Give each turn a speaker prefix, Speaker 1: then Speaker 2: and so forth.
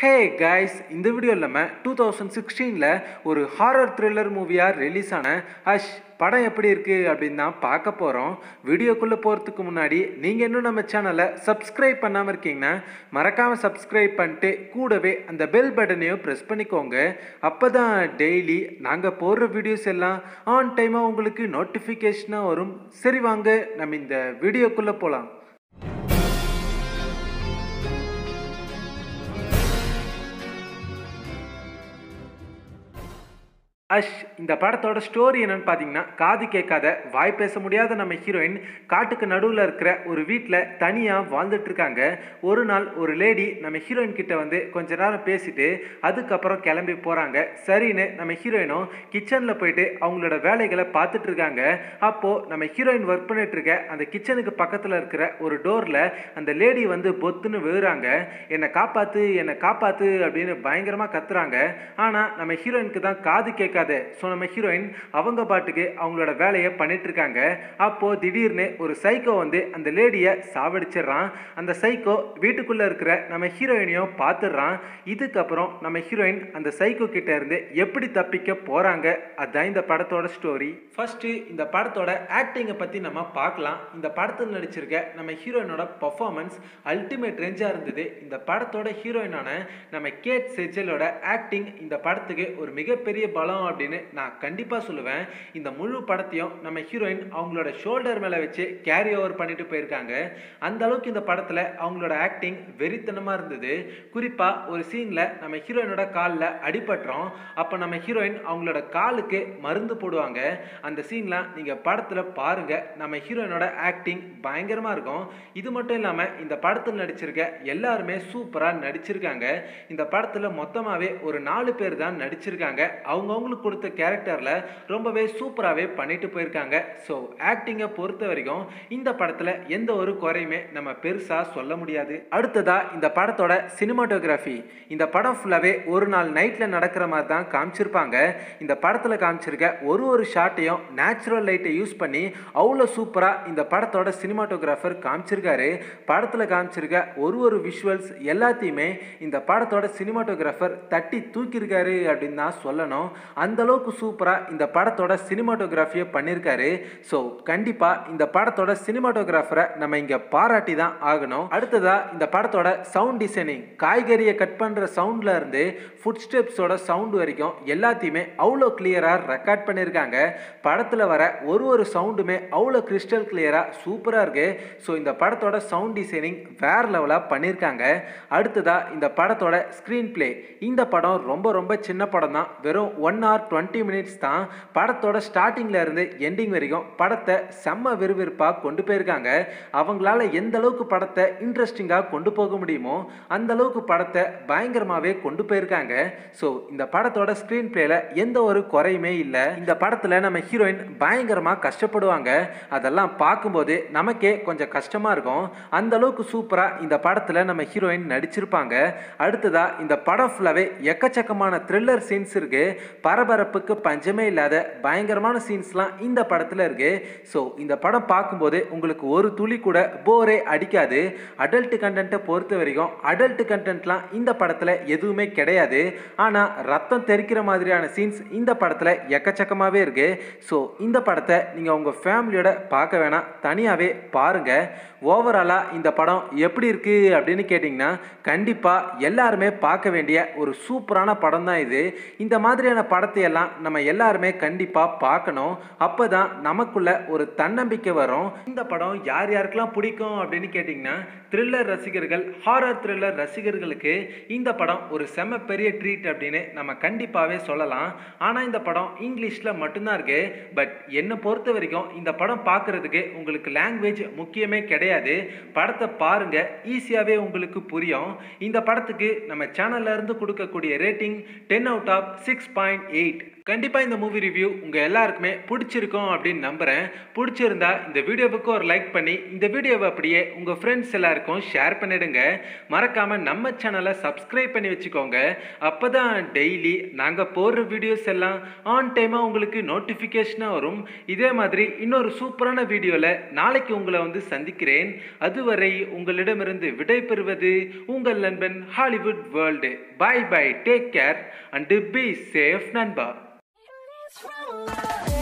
Speaker 1: Hey guys இந்த வீடியோவில் நம்ம டூ தௌசண்ட் சிக்ஸ்டீனில் ஒரு ஹாரர் த்ரில்லர் மூவியாக ரிலீஸ் ஆன அஷ் படம் எப்படி இருக்குது அப்படின்னு தான் பார்க்க போகிறோம் வீடியோக்குள்ளே போகிறதுக்கு முன்னாடி நீங்கள் இன்னும் நம்ம சேனலை சப்ஸ்கிரைப் பண்ணாமல் இருக்கீங்கன்னா மறக்காமல் சப்ஸ்கிரைப் பண்ணிட்டு கூடவே அந்த பெல் பட்டனையும் ப்ரெஸ் பண்ணிக்கோங்க அப்போ தான் டெய்லி நாங்கள் போடுற வீடியோஸ் எல்லாம் ஆன் டைமாக உங்களுக்கு நோட்டிஃபிகேஷனாக வரும் சரி வாங்க நம்ம இந்த வீடியோக்குள்ளே போகலாம் அஷ் இந்த படத்தோட ஸ்டோரி என்னன்னு பார்த்தீங்கன்னா காது கேட்காத வாய் பேச முடியாத நம்ம ஹீரோயின் காட்டுக்கு நடுவில் இருக்கிற ஒரு வீட்டில் தனியாக வாழ்ந்துட்டு இருக்காங்க ஒரு நாள் ஒரு லேடி நம்ம ஹீரோயின் கிட்ட வந்து கொஞ்ச நேரம் பேசிட்டு அதுக்கப்புறம் கிளம்பி போகிறாங்க சரின்னு நம்ம ஹீரோயினும் கிச்சனில் போயிட்டு அவங்களோட வேலைகளை பார்த்துட்டு இருக்காங்க அப்போது நம்ம ஹீரோயின் ஒர்க் பண்ணிட்டு இருக்க அந்த கிச்சனுக்கு பக்கத்தில் இருக்கிற ஒரு டோரில் அந்த லேடி வந்து பொத்துன்னு விழுறாங்க என்னை காப்பாற்று என்னை காப்பாற்று அப்படின்னு பயங்கரமாக கத்துறாங்க ஆனால் நம்ம ஹீரோயினுக்கு தான் காது கேட்காது ஸோ நம்ம ஹீரோயின் அவங்க பாட்டுக்கு அவங்களோட வேலையை பண்ணிட்டு இருக்காங்க அப்போது திடீர்னு ஒரு சைக்கோ வந்து அந்த லேடியை சாவடிச்சிடுறான் அந்த சைக்கோ வீட்டுக்குள்ளே இருக்கிற நம்ம ஹீரோயினையும் பார்த்துடுறான் இதுக்கப்புறம் நம்ம ஹீரோயின் அந்த சைக்கோ கிட்ட இருந்து எப்படி தப்பிக்க போகிறாங்க அதுதான் இந்த படத்தோட ஸ்டோரி ஃபர்ஸ்ட் இந்த படத்தோட ஆக்டிங்கை பற்றி நம்ம பார்க்கலாம் இந்த படத்தில் நடிச்சிருக்க நம்ம ஹீரோயினோட பர்ஃபார்மன்ஸ் அல்டிமேட் ரேஞ்சாக இருந்தது இந்த படத்தோட ஹீரோயினான நம்ம கேட் செஜலோட ஆக்டிங் இந்த படத்துக்கு ஒரு மிகப்பெரிய பலம் அப்படின்னு நான் கண்டிப்பாக சொல்லுவேன் இந்த முழு படத்தையும் நம்ம ஹீரோயின் அவங்களோட ஷோல்டர் மேலே வச்சு கேரி ஓவர் பண்ணிட்டு போயிருக்காங்க அந்த அளவுக்கு இந்த படத்தில் அவங்களோட ஆக்டிங் வெறித்தனமாக இருந்தது குறிப்பாக ஒரு சீனில் நம்ம ஹீரோயினோட காலில் அடிபட்டுறோம் அப்போ நம்ம ஹீரோயின் அவங்களோட காலுக்கு மருந்து போடுவாங்க அந்த சீன்லாம் நீங்கள் படத்தில் பாருங்கள் நம்ம ஹீரோயினோட ஆக்டிங் பயங்கரமாக இருக்கும் இது மட்டும் இல்லாமல் இந்த படத்தில் நடிச்சிருக்க எல்லாருமே சூப்பராக நடிச்சிருக்காங்க இந்த படத்தில் மொத்தமாகவே ஒரு நாலு பேர் தான் நடிச்சிருக்காங்க அவங்கவுங்களுக்கு கொடுத்த கேரக்டரில் ரொம்பவே சூப்பராகவே பண்ணிட்டு போயிருக்காங்க ஸோ ஆக்டிங்கை பொறுத்த வரைக்கும் இந்த படத்தில் எந்த ஒரு குறையுமே நம்ம பெருசாக சொல்ல முடியாது அடுத்ததா இந்த படத்தோட சினிமாட்டோகிராஃபி இந்த படம் ஃபுல்லாகவே ஒரு நாள் நைட்டில் நடக்கிற மாதிரி தான் காமிச்சிருப்பாங்க இந்த படத்தில் காமிச்சிருக்க ஒரு ஒரு ஷாட்டையும் நேச்சுரல் லைட்டை யூஸ் பண்ணி அவ்வளோ சூப்பராக இந்த படத்தோட சினிமாட்டோகிராஃபர் காமிச்சிருக்காரு படத்தில் காமிச்சிருக்க ஒரு ஒரு விஷுவல்ஸ் எல்லாத்தையுமே இந்த படத்தோட சினிமாட்டோகிராஃபர் தட்டி தூக்கியிருக்காரு அப்படின்னு தான் சொல்லணும் அந்த அளவுக்கு சூப்பராக இந்த படத்தோட சினிமாட்டோகிராஃபியை பண்ணியிருக்காரு ஸோ கண்டிப்பாக இந்த படத்தோட சினிமாட்டோகிராஃபரை நம்ம இங்கே பாராட்டி தான் ஆகணும் அடுத்ததா இந்த படத்தோட சவுண்ட் டிசைனிங் காய்கறியை கட் பண்ணுற சவுண்டில் இருந்து ஃபுட் ஸ்டெப்ஸோட சவுண்டு வரைக்கும் எல்லாத்தையுமே அவ்வளோ கிளியராக ரெக்கார்ட் பண்ணியிருக்காங்க படத்தில் வர ஒரு ஒரு சவுண்டுமே அவ்வளோ கிறிஸ்டல் கிளியராக சூப்பராக இருக்கு ஸோ இந்த படத்தோட சவுண்ட் டிசைனிங் வேற லெவலாக பண்ணியிருக்காங்க அடுத்ததா இந்த படத்தோட ஸ்க்ரீன் பிளே இந்த படம் ரொம்ப ரொம்ப சின்ன படம் தான் வெறும் ஒன் ஹவர் டுவெண்ட்டி மினிட்ஸ் தான் படத்தோட ஸ்டார்டிங்கில் இருந்து எண்டிங் வரைக்கும் படத்தை செம்ம விறுவிறுப்பாக கொண்டு போயிருக்காங்க அவங்களால எந்த அளவுக்கு படத்தை இன்ட்ரெஸ்டிங்காக கொண்டு போக முடியுமோ அந்த அளவுக்கு படத்தை பயங்கரமாகவே கொண்டு போயிருக்காங்க ஸோ இந்த படத்தோட ஸ்க்ரீன் பிளேல எந்த ஒரு குறையுமே இல்லை இந்த படத்தில் நம்ம ஹீரோயின் பயங்கரமாக கஷ்டப்படுவாங்க அதெல்லாம் பார்க்கும்போது நமக்கே கொஞ்சம் கஷ்டமாக இருக்கும் அந்த அளவுக்கு சூப்பராக இந்த படத்தில் நம்ம ஹீரோயின் நடிச்சிருப்பாங்க அடுத்ததா இந்த படம் ஃபுல்லாகவே எக்கச்சக்கமான த்ரில்லர் சீன்ஸ் இருக்கு பரபரப்புக்கு பஞ்சமே இல்லாத பயங்கரமான சீன்ஸ்லாம் இந்த படத்தில் இருக்கு ஸோ இந்த படம் பார்க்கும்போது உங்களுக்கு ஒரு துளி கூட போரே அடிக்காது அடல்ட் கண்டென்ட்டை பொறுத்த வரைக்கும் அடல்ட் கண்டென்ட்லாம் இந்த படத்தில் எதுவுமே கிடையாது ஆனால் ரத்தம் தெரிக்கிற மாதிரியான சீன்ஸ் இந்த படத்தில் எக்கச்சக்கமாகவே இருக்கு ஸோ இந்த படத்தை நீங்கள் உங்கள் ஃபேமிலியோட பார்க்க வேணாம் தனியாகவே பாருங்கள் ஓவராலாக இந்த படம் எப்படி இருக்குது அப்படின்னு கேட்டிங்கன்னா கண்டிப்பாக எல்லாருமே பார்க்க வேண்டிய ஒரு சூப்பரான படம் தான் இது இந்த மாதிரியான படத்தை எல்லாம் நம்ம எல்லாருமே கண்டிப்பாக பார்க்கணும் அப்போ தான் நமக்குள்ள ஒரு தன்னம்பிக்கை வரும் இந்த படம் யார் யாருக்கெல்லாம் பிடிக்கும் அப்படின்னு கேட்டிங்கன்னா த்ரில்லர் ரசிகர்கள் ஹாரர் த்ரில்லர் ரசிகர்களுக்கு இந்த படம் ஒரு செம பெரிய ட்ரீட் அப்படின்னு நம்ம கண்டிப்பாகவே சொல்லலாம் ஆனால் இந்த படம் இங்கிலீஷில் மட்டும்தான் இருக்கு பட் என்னை பொறுத்த வரைக்கும் இந்த படம் பார்க்குறதுக்கு உங்களுக்கு லாங்குவேஜ் முக்கியமே கிடையாது படத்தை பாருங்க ஈஸியாகவே உங்களுக்கு புரியும் இந்த படத்துக்கு நம்ம சேனல்ல இருந்து கொடுக்கக்கூடிய rating ten out of six point eight கண்டிப்பாக இந்த மூவி ரிவ்யூ உங்கள் எல்லாருக்குமே பிடிச்சிருக்கும் அப்படின்னு நம்புகிறேன் பிடிச்சிருந்தா இந்த வீடியோவுக்கு ஒரு லைக் பண்ணி இந்த வீடியோவை அப்படியே உங்கள் ஃப்ரெண்ட்ஸ் எல்லாருக்கும் ஷேர் பண்ணிடுங்க மறக்காமல் நம்ம சேனலை சப்ஸ்கிரைப் பண்ணி வச்சுக்கோங்க அப்போ தான் டெய்லி நாங்கள் போடுற வீடியோஸ் எல்லாம் ஆன் டைமாக உங்களுக்கு நோட்டிஃபிகேஷனாக வரும் இதே மாதிரி இன்னொரு சூப்பரான வீடியோவில் நாளைக்கு உங்களை வந்து சந்திக்கிறேன் அதுவரை உங்களிடமிருந்து விடை பெறுவது உங்கள் நண்பன் Hollywood world bye bye take care and be safe நண்பா
Speaker 2: It's from love.